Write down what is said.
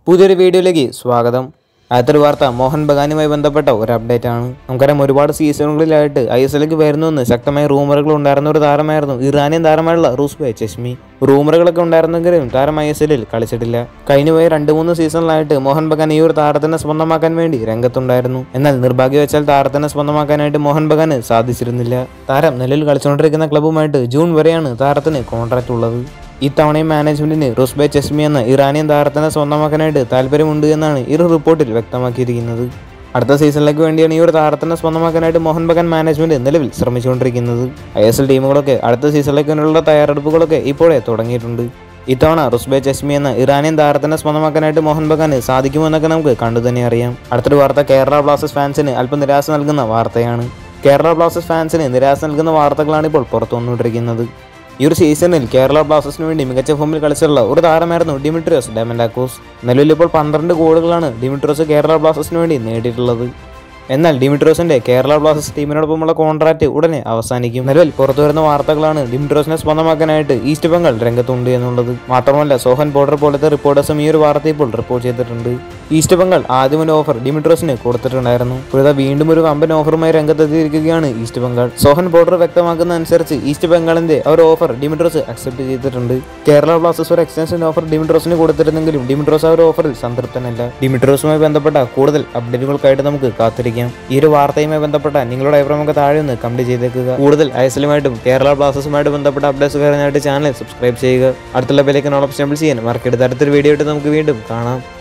പുതിയൊരു വീഡിയോയിലേക്ക് സ്വാഗതം അടുത്തൊരു വാർത്ത മോഹൻ ബഗാനുമായി ബന്ധപ്പെട്ട ഒരു അപ്ഡേറ്റ് ആണ് നമുക്കറിയാം ഒരുപാട് സീസണുകളിലായിട്ട് ഐ എസ് എല്ലിലേക്ക് വരുന്നുവെന്ന് ശക്തമായ റൂമറുകൾ ഉണ്ടായിരുന്ന ഒരു താരമായിരുന്നു ഇറാനിയൻ താരമായുള്ള റൂസ്ബെ ചഷ്മി റൂമറുകളൊക്കെ ഉണ്ടായിരുന്നെങ്കിലും താരം ഐ എസ് എല്ലിൽ കളിച്ചിട്ടില്ല കഴിഞ്ഞുപോയ രണ്ട് മൂന്ന് സീസണിലായിട്ട് മോഹൻ ബഗാൻ ഈ ഒരു താരത്തിനെ സ്വന്തമാക്കാൻ വേണ്ടി രംഗത്തുണ്ടായിരുന്നു എന്നാൽ നിർഭാഗ്യവശാൽ താരത്തിനെ സ്വന്തമാക്കാനായിട്ട് മോഹൻ ബഗാന് സാധിച്ചിരുന്നില്ല താരം നിലവിൽ കളിച്ചുകൊണ്ടിരിക്കുന്ന ക്ലബ്ബുമായിട്ട് ജൂൺ വരെയാണ് താരത്തിന് കോൺട്രാക്റ്റ് ഉള്ളത് ഇത്തവണയും മാനേജ്മെന്റിന് റുസ്ബെ ചെസ്മി എന്ന ഇറാനിയൻ താരത്തിനെ സ്വന്തമാക്കാനായിട്ട് താല്പര്യമുണ്ട് എന്നാണ് ഈ ഒരു റിപ്പോർട്ടിൽ വ്യക്തമാക്കിയിരിക്കുന്നത് അടുത്ത സീസണിലേക്ക് വേണ്ടിയാണ് ഈ ഒരു താരത്തിനെ സ്വന്തമാക്കാനായിട്ട് മോഹൻ ബഗാൻ മാനേജ്മെന്റ് നിലവിൽ ശ്രമിച്ചുകൊണ്ടിരിക്കുന്നത് ഐ എസ് എൽ ടീമുകളൊക്കെ അടുത്ത സീസണിലേക്ക് വേണ്ടിയുള്ള തയ്യാറെടുപ്പുകളൊക്കെ ഇപ്പോഴേ തുടങ്ങിയിട്ടുണ്ട് ഇത്തവണ റുസ്ബെ ചഷ്മി എന്ന ഇറാനിയൻ താരത്തിനെ സ്വന്തമാക്കാനായിട്ട് മോഹൻ ബഗാന് സാധിക്കുമെന്നൊക്കെ നമുക്ക് കണ്ടു തന്നെ അറിയാം അടുത്തൊരു വാർത്ത കേരള ബ്ലാസ്റ്റേഴ്സ് ഫാൻസിന് അല്പം നിരാശ നൽകുന്ന വാർത്തയാണ് കേരള ബ്ലാസ്റ്റേഴ്സ് ഫാൻസിന് നിരാശ നൽകുന്ന വാർത്തകളാണ് ഇപ്പോൾ പുറത്തു വന്നുകൊണ്ടിരിക്കുന്നത് ഈ ഒരു സീസണിൽ കേരള ബ്ലാസ്റ്റേഴ്സിന് വേണ്ടി മികച്ച ഫോമിൽ കളിച്ചിട്ടുള്ള ഒരു താരമായിരുന്നു ഡിമിട്രിയോസ് ഡെമൻഡാക്കോസ് നിലവിൽ ഇപ്പോൾ പന്ത്രണ്ട് ഗോളുകളാണ് ഡിമിട്രിയോസ് കേരള ബ്ലാസ്റ്റേഴ്സിന് വേണ്ടി നേടിയിട്ടുള്ളത് എന്നാൽ ഡിമിട്രോസിന്റെ കേരള ബ്ലാസ്റ്റേഴ്സ് ടീമിനോടൊപ്പമുള്ള കോൺട്രാക്റ്റ് ഉടനെ അവസാനിക്കും നിലവിൽ പുറത്തു വരുന്ന വാർത്തകളാണ് ഡിമിട്രോസിനെ സ്വന്തമാക്കാനായിട്ട് ഈസ്റ്റ് ബംഗാൾ രംഗത്തുണ്ട് എന്നുള്ളത് മാത്രമല്ല സോഹൻ ബോർഡർ പോലത്തെ റിപ്പോർട്ടേഴ്സും ഈ ഒരു വാർത്ത ഇപ്പോൾ റിപ്പോർട്ട് ചെയ്തിട്ടുണ്ട് ഈസ്റ്റ് ബംഗാൾ ആദ്യം ഒരു ഓഫർ ഡിമിട്രോസിന് കൊടുത്തിട്ടുണ്ടായിരുന്നു ഇപ്പോഴത്തെ വീണ്ടും ഒരു കമ്പനി ഓഫറുമായി രംഗത്തെത്തിയിരിക്കുകയാണ് ഈസ്റ്റ് ബംഗാൾ സോഹൻ ബോർഡർ വ്യക്തമാക്കുന്ന അനുസരിച്ച് ഈസ്റ്റ് ബംഗാളിന്റെ ആ ഒരു ഓഫർ ഡിമിട്രോസ് അക്സെപ്റ്റ് ചെയ്തിട്ടുണ്ട് കേരള ബ്ലാസ്റ്റേഴ്സ് ഒരു എക്സ്റ്റൻഷൻ ഓഫർ ഡിമിട്രോസിന് കൊടുത്തിരുന്നെങ്കിലും ഡിമിട്രോസ് ആ ഒരു ഓഫറിൽ സംതൃപ്തനല്ല ഡിമിട്രോസുമായി ബന്ധപ്പെട്ട കൂടുതൽ അപ്ഡേറ്റുകൾക്കായിട്ട് നമുക്ക് കാത്തിരിക്കാം ഈ ഒരു വാർത്തയുമായി ബന്ധപ്പെട്ട നിങ്ങളുടെ അഭിപ്രായമൊക്കെ താഴെ ഒന്ന് കമന്റ് ചെയ്തേക്കുക കൂടുതൽ ഐസലുമായിട്ടും കേരള ബ്ലാസ്റ്റേഴ്സുമായിട്ട് ബന്ധപ്പെട്ട അപ്ഡേറ്റ്സ് കാര്യമായിട്ട് ചാനൽ സബ്സ്ക്രൈബ് ചെയ്യുക അടുത്തുള്ള ബെലേക്ക് ഓപ്ഷൻ ചെയ്യാൻ മറക്കരുത് അടുത്തൊരു വീഡിയോ ആയിട്ട് നമുക്ക് വീണ്ടും കാണാം